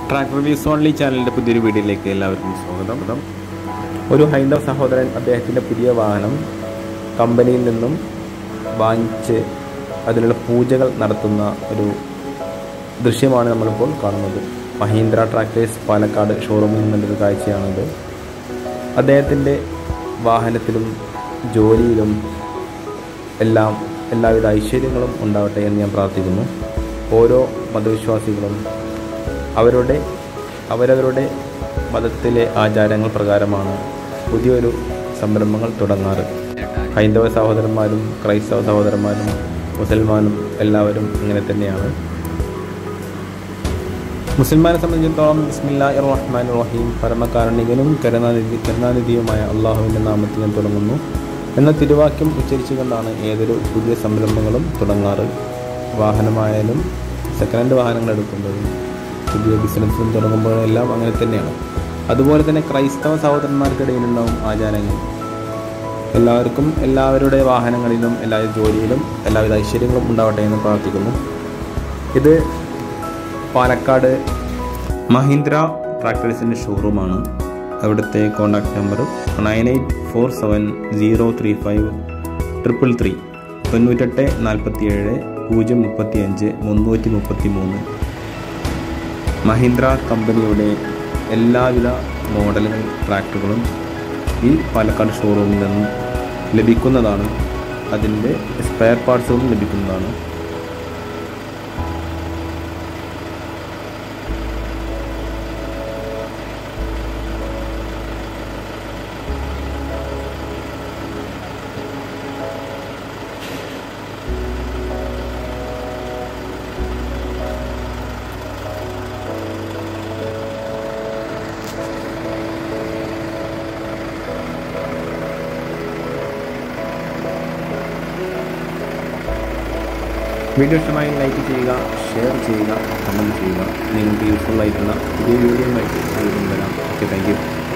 tractor views only ചാനലിൻ്റെ പുതിയൊരു വീഡിയോയിലേക്ക് എല്ലാവർക്കും സ്വാഗതം ഒരു ഹൈന്ദവ സഹോദരൻ അദ്ദേഹത്തിൻ്റെ പുതിയ വാഹനം കമ്പനിയിൽ നിന്നും വാങ്ങിച്ച് അതിനുള്ള പൂജകൾ നടത്തുന്ന ഒരു ദൃശ്യമാണ് നമ്മളിപ്പോൾ കാണുന്നത് മഹീന്ദ്ര ട്രാക്ടേഴ്സ് പാലക്കാട് ഷോറൂമിൽ നിന്നുള്ളൊരു കാഴ്ചയാണിത് അദ്ദേഹത്തിൻ്റെ വാഹനത്തിലും ജോലിയിലും എല്ലാം എല്ലാവിധ ഐശ്വര്യങ്ങളും ഉണ്ടാവട്ടെ എന്ന് ഞാൻ പ്രാർത്ഥിക്കുന്നു ഓരോ മതവിശ്വാസികളും അവരുടെ അവരവരുടെ മതത്തിലെ ആചാരങ്ങൾ പ്രകാരമാണ് പുതിയൊരു സംരംഭങ്ങൾ തുടങ്ങാറ് ഹൈന്ദവ സഹോദരന്മാരും ക്രൈസ്തവ സഹോദരന്മാരും മുസൽമാനും എല്ലാവരും അങ്ങനെ തന്നെയാണ് മുസൽമാനെ സംബന്ധിച്ചിടത്തോളം ബിസ്മില്ലാ റഹ്മാൻ റഹീം പരമകാരുണികനും കരുണാനിധി കരുണാനിധിയുമായ അള്ളാഹുവിൻ്റെ നാമത്തിൽ ഞാൻ തുടങ്ങുന്നു എന്ന തിരുവാക്യം ഉച്ചരിച്ചുകൊണ്ടാണ് ഏതൊരു പുതിയ സംരംഭങ്ങളും തുടങ്ങാറ് വാഹനമായാലും സെക്കൻഡ് ഹാൻഡ് വാഹനങ്ങൾ എടുക്കുമ്പോഴും പുതിയ ബിസിനസ്സും തുടങ്ങുമ്പോഴും എല്ലാം അങ്ങനെ തന്നെയാണ് അതുപോലെ തന്നെ ക്രൈസ്തവ സഹോദരന്മാർക്കിടയിലുണ്ടാവും ആചാരങ്ങൾ എല്ലാവർക്കും എല്ലാവരുടെ വാഹനങ്ങളിലും എല്ലാ ജോലിയിലും എല്ലാവിധ ഐശ്വര്യങ്ങളും ഉണ്ടാവട്ടെ എന്ന് പ്രാർത്ഥിക്കുന്നു ഇത് പാലക്കാട് മഹീന്ദ്ര ട്രാക്ടേഴ്സിൻ്റെ ഷോറൂമാണ് അവിടുത്തെ contact number nine eight four seven zero three five triple three തൊണ്ണൂറ്റെട്ട് നാൽപ്പത്തി ഏഴ് പൂജ്യം മുപ്പത്തി അഞ്ച് മുന്നൂറ്റി മുപ്പത്തി മൂന്ന് മഹീന്ദ്ര കമ്പനിയുടെ എല്ലാവിധ മോഡലുകൾ ട്രാക്ടറുകളും ഈ പാലക്കാട് ഷോറൂമിൽ നിന്നും ലഭിക്കുന്നതാണ് അതിൻ്റെ സ്പെയർ പാർട്സുകളും ലഭിക്കുന്നതാണ് വീഡിയോ ഇഷ്ടമായി ലൈക്ക് ചെയ്യുക ഷെയർ ചെയ്യുക കമൻറ്റ് ചെയ്യുക നിങ്ങൾക്ക് യൂസ്ഫുൾ ആയിട്ടുള്ള പുതിയ വീഡിയോ ആയിട്ട് വീണ്ടും വരാം ഓക്കെ താങ്ക് യു